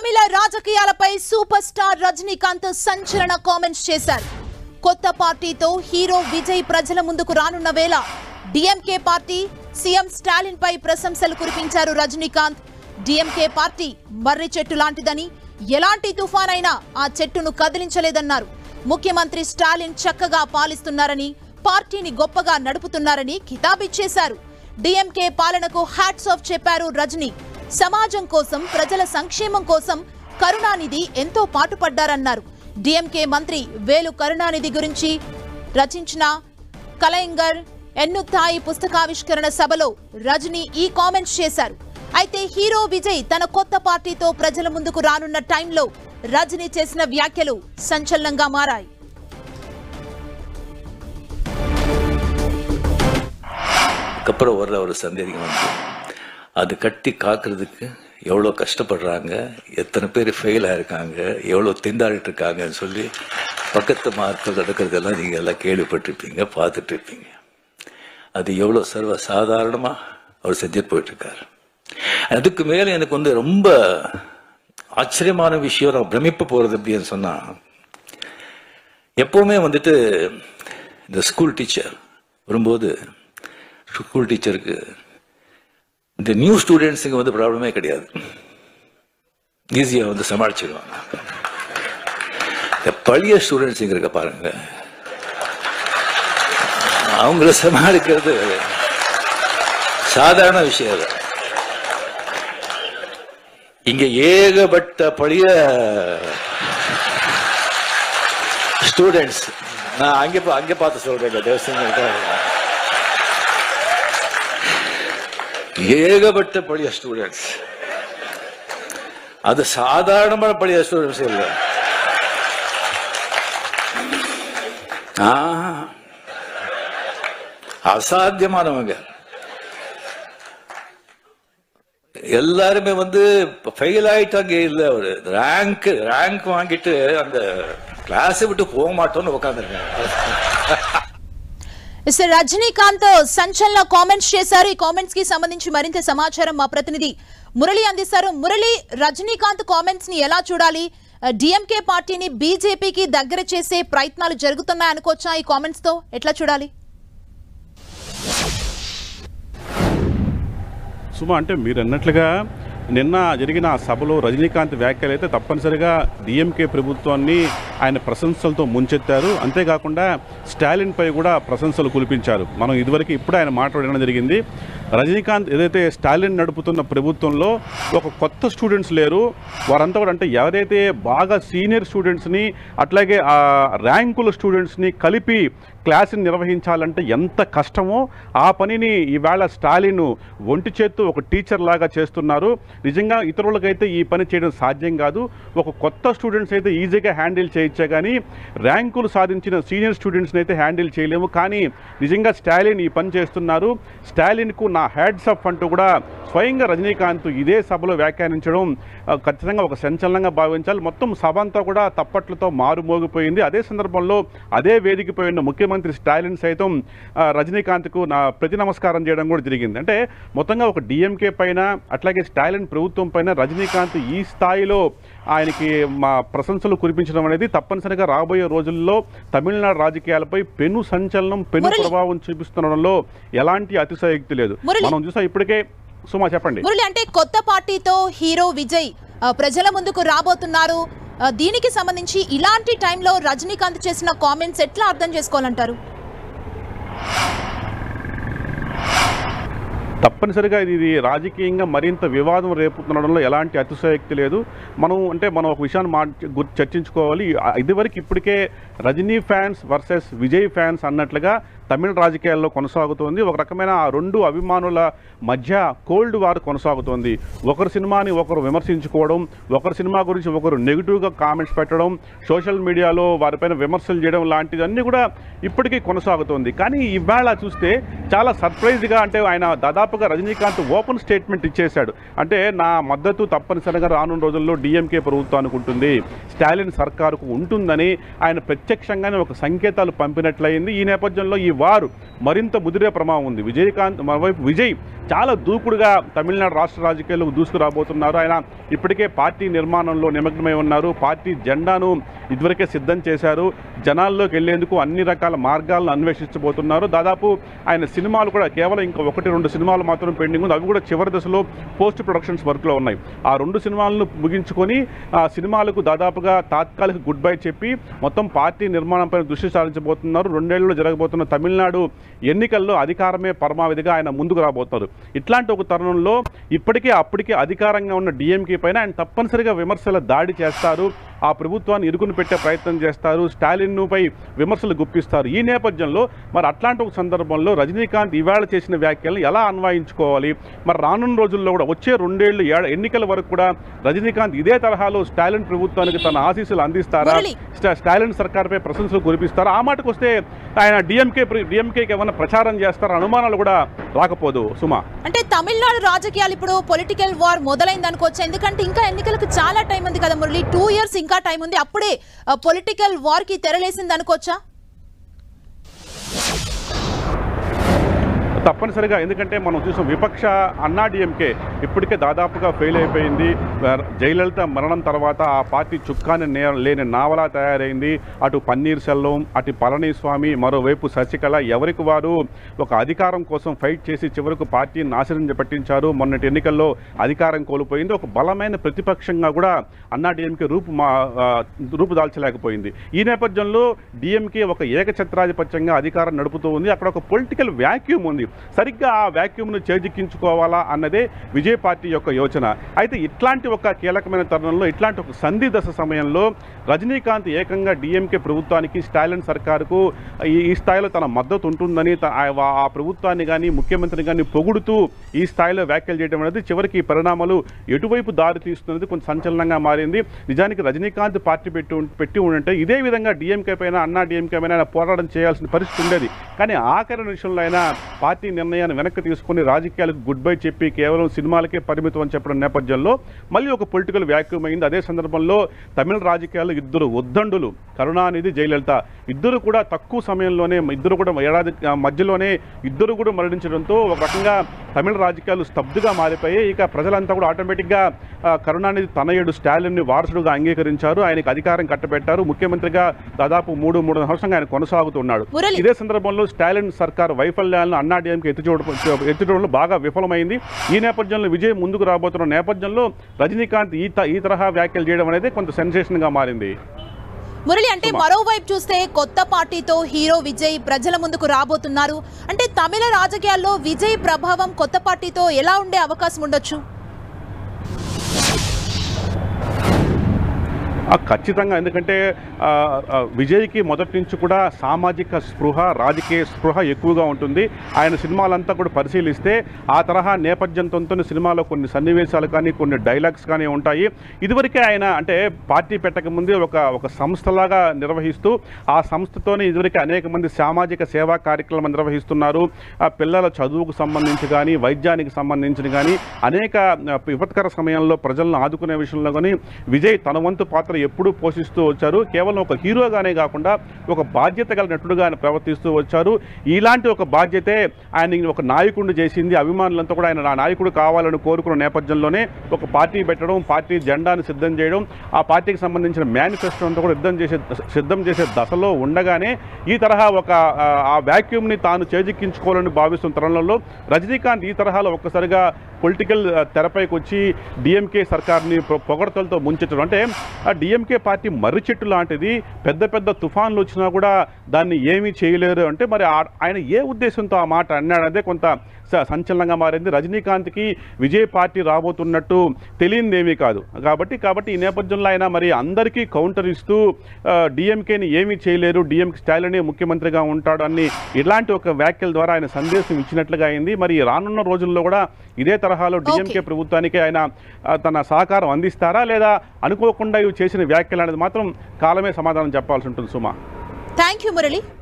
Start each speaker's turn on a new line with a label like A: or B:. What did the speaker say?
A: తమిళ రాజకీయాలపై super star Rajinikanth సంచలన comments చేశారు కొత్త పార్టీతో హీరో విజయ్ ప్రజల ముందుకు రానున్న వేళ డిఎంకే పార్టీ సీఎం స్టాలిన్ పై ప్రశంసలు కురిపించారు రజనీకాంత్ డిఎంకే పార్టీ మర్రి చెట్టు లాంటిదని ఎలాంటి తుఫానైనా ఆ చెట్టును కదిలించలేదన్నారు ముఖ్యమంత్రి స్టాలిన్ చక్కగా పాలిస్తున్నారని పార్టీని గొప్పగా నడుపుతున్నారని కితాబిచ్చేశారు డిఎంకే పాలనకు హ్యాట్స్ ఆఫ్ చెప్పారు రజనీ సమాజం కోసం ప్రజల సంక్షేమం కోసం కరుణానిధి ఎంతో పాటుపడ్డారన్నారు డిఎంకే మంత్రి వేలు కరుణానిధి గురించి రచించిన కలయింగర్ ఎన్నుతాయి పుస్తకావిష్కరణ సభలో రజనీ ఈ కామెంట్స్ చేశారు అయితే హీరో విజయ్ తన కొత్త పార్టీతో ప్రజల ముందుకు రానున్న టైంలో రజనీ చేసిన వ్యాఖ్యలు సంచలనంగా మారాయి
B: அதுக்கப்புறம் வர்ற ஒரு சந்தேகம் வந்து அது கட்டி காக்கிறதுக்கு எவ்வளோ கஷ்டப்படுறாங்க எத்தனை பேர் ஃபெயில் ஆயிருக்காங்க எவ்வளோ திண்டாடிட்டு இருக்காங்கன்னு சொல்லி பக்கத்து மார்க்கள் நடக்கிறதெல்லாம் நீங்கள் எல்லாம் கேள்விப்பட்டிருப்பீங்க பார்த்துட்டு இருப்பீங்க அது எவ்வளோ சர்வ சாதாரணமாக அவர் செஞ்சுட்டு போயிட்டுருக்காரு அதுக்கு மேலே எனக்கு வந்து ரொம்ப ஆச்சரியமான விஷயம் நான் பிரமிப்பு போகிறது அப்படின்னு சொன்னால் எப்போவுமே வந்துட்டு இந்த ஸ்கூல் டீச்சர் வரும்போது ஸ்கூல் டீச்சருக்கு இந்த நியூ ஸ்டூடெண்ட்ஸுக்கு வந்து ப்ராப்ளமே கிடையாது ஈஸியாக வந்து சமாளிச்சிடுவாங்க இந்த பழைய ஸ்டூடெண்ட்ஸுங்க இருக்க பாருங்க அவங்கள சமாளிக்கிறது சாதாரண விஷயம் இல்லை இங்க ஏகப்பட்ட பழைய ஸ்டூடெண்ட்ஸ் நான் அங்கே பா- அங்கே பார்த்து சொல்றேன் தேவஸ்தான ஏகப்பட்ட பழைய ஸ்டூடெண்ட்ஸ் அது சாதாரணமான பழைய ஸ்டூடெண்ட்ஸ் இல்ல ஆ, அசாத்தியமானவங்க எல்லாருமே வந்து ஃபெயில் ஆயிட்டாங்க இல்ல ஒரு ரேங்க் ரேங்க் வாங்கிட்டு அந்த கிளாஸை விட்டு போக மாட்டோம்னு உட்காந்துருக்காங்க
A: సార్ రజనీకాంత్ సంచలన కామెంట్స్ చేశారు ఈ కామెంట్స్ కి సంబంధించి మరింత సమాచారం మా ప్రతినిధి మురళి అందిస్తారు మురళి రజనీకాంత్ కామెంట్స్ ని ఎలా చూడాలి డిఎంకే పార్టీని బీజేపీకి దగ్గర చేసే ప్రయత్నాలు జరుగుతున్నాయి అనుకోవచ్చా ఈ కామెంట్స్ తో ఎట్లా చూడాలి
C: సుమ అంటే మీరు అన్నట్లుగా నిన్న జరిగిన ఆ సభలో రజనీకాంత్ వ్యాఖ్యలు అయితే తప్పనిసరిగా డిఎంకే ప్రభుత్వాన్ని ఆయన ప్రశంసలతో ముంచెత్తారు అంతేకాకుండా స్టాలిన్ పై కూడా ప్రశంసలు కురిపించారు మనం ఇదివరకు ఇప్పుడు ఆయన మాట్లాడడం జరిగింది రజనీకాంత్ ఏదైతే స్టాలిన్ నడుపుతున్న ప్రభుత్వంలో ఒక కొత్త స్టూడెంట్స్ లేరు వారంతా కూడా అంటే ఎవరైతే బాగా సీనియర్ స్టూడెంట్స్ని అట్లాగే ఆ ర్యాంకుల స్టూడెంట్స్ని కలిపి క్లాసుని నిర్వహించాలంటే ఎంత కష్టమో ఆ పనిని ఈవేళ స్టాలిన్ ఒంటి చేత్తో ఒక టీచర్ లాగా చేస్తున్నారు నిజంగా ఇతరులకైతే ఈ పని చేయడం సాధ్యం కాదు ఒక కొత్త స్టూడెంట్స్ అయితే ఈజీగా హ్యాండిల్ చేయొచ్చే కానీ ర్యాంకులు సాధించిన సీనియర్ స్టూడెంట్స్ని అయితే హ్యాండిల్ చేయలేము కానీ నిజంగా స్టాలిన్ ఈ పని చేస్తున్నారు స్టాలిన్కు నా హ్యాడ్స్ అప్ అంటూ కూడా స్వయంగా రజనీకాంత్ ఇదే సభలో వ్యాఖ్యానించడం ఆ, ఖచ్చితంగా ఒక సంచలనంగా భావించాలి మొత్తం సభ అంతా కూడా తప్పట్లతో మారుమోగిపోయింది అదే సందర్భంలో అదే వేదికపై ఉన్న ముఖ్యమంత్రి స్టాలిన్ సైతం ఆ, రజనీకాంత్కు నా ప్రతి నమస్కారం చేయడం కూడా జరిగింది అంటే మొత్తంగా ఒక డిఎంకే పైన అట్లాగే స్టాలిన్ ప్రభుత్వం పైన రజనీకాంత్ ఈ స్థాయిలో ఆయనకి మా ప్రశంసలు కురిపించడం అనేది తప్పనిసరిగా రాబోయే రోజుల్లో తమిళనాడు రాజకీయాలపై పెను సంచలనం పెను
A: మురళి.
C: ప్రభావం చూపిస్తుండడంలో ఎలాంటి అతిశయోక్తి లేదు
A: మురళి.
C: మనం చూసా ఇప్పటికే సుమా చెప్పండి
A: మురళి అంటే కొత్త పార్టీతో హీరో విజయ్ ఆ, ప్రజల ముందుకు రాబోతున్నారు ఆ, దీనికి సంబంధించి ఇలాంటి టైంలో రజనీకాంత్ చేసిన కామెంట్స్ ఎట్లా అర్థం చేసుకోవాలంటారు
C: తప్పనిసరిగా ఇది ఇది రాజకీయంగా మరింత వివాదం రేపుతుండడంలో ఎలాంటి అతిశయోక్తి లేదు మనం అంటే మనం ఒక విషయాన్ని మా గుర్- చర్చించుకోవాలి ఆ, ఇదివరకు ఇప్పటికే Rajini fans versus Vijay fans అన్నట్లుగా తమిళ రాజకీయాల్లో కొనసాగుతోంది ఒక రకమైన ఆ రెండు అభిమానుల మధ్య కోల్డ్ వార్ కొనసాగుతోంది ఒకరి సినిమాని ఒకరు విమర్శించుకోవడం ఒకరి సినిమా గురించి ఒకరు నెగిటివ్గా కామెంట్స్ పెట్టడం సోషల్ మీడియాలో వారిపైన విమర్శలు చేయడం లాంటివన్నీ కూడా ఇప్పటికీ కొనసాగుతోంది కానీ ఇవాళ చూస్తే చాలా సర్ప్రైజ్గా అంటే ఆయన దాదాపుగా రజనీకాంత్ ఓపెన్ స్టేట్మెంట్ ఇచ్చేశాడు అంటే నా మద్దతు తప్పనిసరిగా రానున్న రోజుల్లో డిఎంకే ప్రభుత్వానికి ఉంటుంది స్టాలిన్ సర్కారుకు ఉంటుందని ఆయన ప్రత్యక్షంగానే ఒక సంకేతాలు పంపినట్లయింది ఈ నేపథ్యంలో ఈ వారు మరింత ముదిరే ప్రమాదం ఉంది విజయకాంత్ మరోవైపు విజయ్ చాలా దూకుడుగా తమిళనాడు రాష్ట్ర రాజకీయాలకు దూసుకురాబోతున్నారు ఆయన ఇప్పటికే పార్టీ నిర్మాణంలో నిమగ్నమై ఉన్నారు పార్టీ జెండాను ఇదివరకే సిద్ధం చేశారు జనాల్లోకి వెళ్లేందుకు అన్ని రకాల మార్గాలను అన్వేషించబోతున్నారు దాదాపు ఆయన సినిమాలు కూడా కేవలం ఇంకా ఒకటి రెండు సినిమాలు మాత్రం పెండింగ్ ఉంది అవి కూడా చివరి దశలో పోస్ట్ ప్రొడక్షన్స్ వర్క్లో ఉన్నాయి ఆ రెండు సినిమాలను ముగించుకొని ఆ సినిమాలకు దాదాపుగా తాత్కాలిక గుడ్ బై చెప్పి మొత్తం పార్టీ నిర్మాణంపై దృష్టి సారించబోతున్నారు రెండేళ్లలో జరగబోతున్న తమిళనాడు ఎన్నికల్లో అధికారమే పరమావధిగా ఆయన ముందుకు రాబోతున్నారు ఇట్లాంటి ఒక తరుణంలో ఇప్పటికే అప్పటికే అధికారంగా ఉన్న డిఎంకే పైన ఆయన తప్పనిసరిగా విమర్శల దాడి చేస్తారు ఆ ప్రభుత్వాన్ని ఇరుకుని పెట్టే ప్రయత్నం చేస్తారు స్టాలిన్పై విమర్శలు గుప్పిస్తారు ఈ నేపథ్యంలో మరి అట్లాంటి ఒక సందర్భంలో రజనీకాంత్ ఇవాళ చేసిన వ్యాఖ్యలను ఎలా అన్వయించుకోవాలి మరి రానున్న రోజుల్లో కూడా వచ్చే రెండేళ్లు ఏడ- ఎన్నికల వరకు కూడా రజనీకాంత్ ఇదే తరహాలో స్టాలిన్ ప్రభుత్వానికి తన ఆశీస్సులు అందిస్తారా
A: మురళి.
C: స్టా- స్టాలిన్ సర్కార్పై ప్రశంసలు కురిపిస్తారా ఆ మాటకు వస్తే ఆయన డిఎంకే డిఎంకేకి ఏమైనా ప్రచారం చేస్తారా అనుమానాలు కూడా రాకపోదు సుమా
A: అంటే తమిళనాడు రాజకీయాలు ఇప్పుడు పొలిటికల్ వార్ మొదలైంది అనుకోవచ్చు ఎందుకంటే ఇంకా ఎన్నికలకు చాలా టైం ఉంది కదా మురళి టూ ఇయర్స్ ఇంకా టైం ఉంది అప్పుడే పొలిటికల్ వార్ కి తెరలేసింది అనుకోవచ్చా
C: తప్పనిసరిగా ఎందుకంటే మనం చూసాం విపక్ష అన్నా డిఎంకే ఇప్పటికే దాదాపుగా ఫెయిల్ అయిపోయింది వర్- జయలలిత మరణం తర్వాత ఆ పార్టీ చుక్కాని నే- లేని నావలా తయారైంది అటు పన్నీర్ సెల్వం అటు పళనిస్వామి మరోవైపు శశికళ ఎవరికి వారు ఒక అధికారం కోసం ఫైట్ చేసి చివరకు పార్టీని నాశనం పట్టించారు మొన్నటి ఎన్నికల్లో అధికారం కోల్పోయింది ఒక బలమైన ప్రతిపక్షంగా కూడా అన్నా డిఎంకే రూపు మా ఆ, రూపుదాల్చలేకపోయింది ఈ నేపథ్యంలో డిఎంకే ఒక ఏకఛత్రాధిపత్యంగా అధికారం నడుపుతూ ఉంది అక్కడ ఒక పొలిటికల్ వ్యాక్యూమ్ ఉంది సరిగ్గా ఆ వ్యాక్యూమ్ను చేజిక్కించుకోవాలా అన్నదే విజయ్ పార్టీ యొక్క యోచన అయితే ఇట్లాంటి ఒక కీలకమైన తరుణంలో ఇట్లాంటి ఒక సంధి దశ సమయంలో రజనీకాంత్ ఏకంగా డిఎంకే ప్రభుత్వానికి స్టాలిన్ సర్కారుకు ఈ ఈ స్థాయిలో తన మద్దతు ఉంటుందని త- ఆ- ఆ ప్రభుత్వాన్ని కానీ ముఖ్యమంత్రిని కానీ పొగుడుతూ ఈ స్థాయిలో వ్యాఖ్యలు చేయడం అనేది చివరికి ఈ పరిణామాలు ఎటువైపు దారి తీస్తున్నది కొంచెం సంచలనంగా మారింది నిజానికి రజనీకాంత్ పార్టీ పెట్టి ఉం- పెట్టి ఉంటే ఇదే విధంగా డిఎంకే పైన అన్నా డిఎంకే పైన ఆయన పోరాటం చేయాల్సిన పరిస్థితి ఉండేది కానీ ఆఖరి నిమిషంలో అయినా పార్టీ నిర్ణయాన్ని వెనక్కి తీసుకుని రాజకీయాలకు గుడ్ బై చెప్పి కేవలం సినిమాలకే పరిమితం అని చెప్పడం నేపథ్యంలో మళ్ళీ ఒక పొలిటికల్ వ్యాక్యూమ్ అయింది అదే సందర్భంలో తమిళ రాజకీయాల్లో ఇద్దరు ఉద్దండులు కరుణానిధి జయలలిత ఇద్దరు కూడా తక్కువ సమయంలోనే ఇద్దరు కూడా ఏడాది ఆ, మధ్యలోనే ఇద్దరు కూడా మరణించడంతో ఒక రకంగా తమిళ రాజకీయాలు స్తబ్దుగా మారిపోయాయి ఇక ప్రజలంతా కూడా ఆటోమేటిక్గా ఆ, కరుణానిధి తనయుడు స్టాలిన్ని వారసుడుగా అంగీకరించారు ఆయనకు అధికారం కట్టబెట్టారు ముఖ్యమంత్రిగా దాదాపు మూడు మూడు సంవత్సరంగా ఆయన కొనసాగుతున్నాడు
A: మురళి.
C: ఇదే సందర్భంలో స్టాలిన్ సర్కార్ వైఫల్యాలను అన్నా డిఎంకే ఎత్తిచూడ ఎత్తిచూడడంలో బాగా విఫలమైంది ఈ నేపథ్యంలో విజయ్ ముందుకు రాబోతున్న నేపథ్యంలో రజనీకాంత్ ఈ త- ఈ తరహా వ్యాఖ్యలు చేయడం అనేది కొంత సెన్సేషన్గా మారింది
A: మురళి అంటే మరోవైపు చూస్తే కొత్త పార్టీతో హీరో విజయ్ ప్రజల ముందుకు రాబోతున్నారు అంటే తమిళ రాజకీయాల్లో విజయ్ ప్రభావం కొత్త పార్టీతో ఎలా ఉండే అవకాశం ఉండొచ్చు
C: ఆ, ఖచ్చితంగా ఎందుకంటే ఆ, ఆ, విజయ్కి మొదటి నుంచి కూడా సామాజిక స్పృహ రాజకీయ స్పృహ ఎక్కువగా ఉంటుంది ఆయన సినిమాలంతా కూడా పరిశీలిస్తే ఆ తరహా నేపథ్యంతో సినిమాలో కొన్ని సన్నివేశాలు కానీ కొన్ని డైలాగ్స్ కానీ ఉంటాయి ఇదివరకే ఆయన అంటే పార్టీ పెట్టక ముందే ఒక ఒక సంస్థలాగా నిర్వహిస్తూ ఆ సంస్థతోనే ఇదివరకే అనేక మంది సామాజిక సేవా కార్యక్రమాలు నిర్వహిస్తున్నారు ఆ పిల్లల చదువుకు సంబంధించి కానీ వైద్యానికి సంబంధించి కానీ అనేక ఆ, విపత్కర సమయంలో ప్రజలను ఆదుకునే విషయంలో కానీ విజయ్ తన వంతు పాత్ర ఎప్పుడూ పోషిస్తూ వచ్చారు కేవలం ఒక హీరోగానే కాకుండా ఒక బాధ్యత గల నటుడుగా ఆయన ప్రవర్తిస్తూ వచ్చారు ఇలాంటి ఒక బాధ్యతే ఆయన ఒక నాయకుడిని చేసింది అభిమానులంతా కూడా ఆయన నా నాయకుడు కావాలని కోరుకున్న నేపథ్యంలోనే ఒక పార్టీ పెట్టడం పార్టీ జెండాను సిద్ధం చేయడం ఆ పార్టీకి సంబంధించిన మేనిఫెస్టో అంతా కూడా సిద్ధం చేసే సిద్ధం చేసే దశలో ఉండగానే ఈ తరహా ఒక ఆ, ఆ వ్యాక్యూమ్ని తాను చేజిక్కించుకోవాలని భావిస్తున్న తరుణంలో రజనీకాంత్ ఈ తరహాలో ఒక్కసారిగా పొలిటికల్ ఆ, తెరపైకి వచ్చి డిఎంకే సర్కార్ని పొ- పొగడతలతో ముంచెట్టడం అంటే ఆ డిఎంకే పార్టీ మర్రి చెట్టు లాంటిది పెద్ద పెద్ద తుఫాన్లు వచ్చినా కూడా దాన్ని ఏమీ చేయలేరు అంటే మరి ఆ- ఆయన ఏ ఉద్దేశంతో ఆ మాట అన్నాడదే కొంత స- సంచలనంగా మారింది రజనీకాంత్కి విజయ్ పార్టీ రాబోతున్నట్టు తెలియందేమీ కాదు కాబట్టి కాబట్టి ఈ నేపథ్యంలో ఆయన మరి అందరికీ కౌంటర్ ఇస్తూ డిఎంకేని ఏమీ చేయలేరు డిఎంకే స్టాలినే ముఖ్యమంత్రిగా ఉంటాడు అని ఇలాంటి ఒక వ్యాఖ్యల ద్వారా ఆయన సందేశం ఇచ్చినట్లుగా అయింది మరి రానున్న రోజుల్లో కూడా ఇదే తరహాలో డిఎంకే ప్రభుత్వానికి ఆయన ఆ, తన సహకారం అందిస్తారా లేదా అనుకోకుండా ఇవి చేసిన వ్యాఖ్యలు అనేది మాత్రం కాలమే సమాధానం చెప్పాల్సి ఉంటుంది సుమా
A: థ్యాంక్ యూ మురళి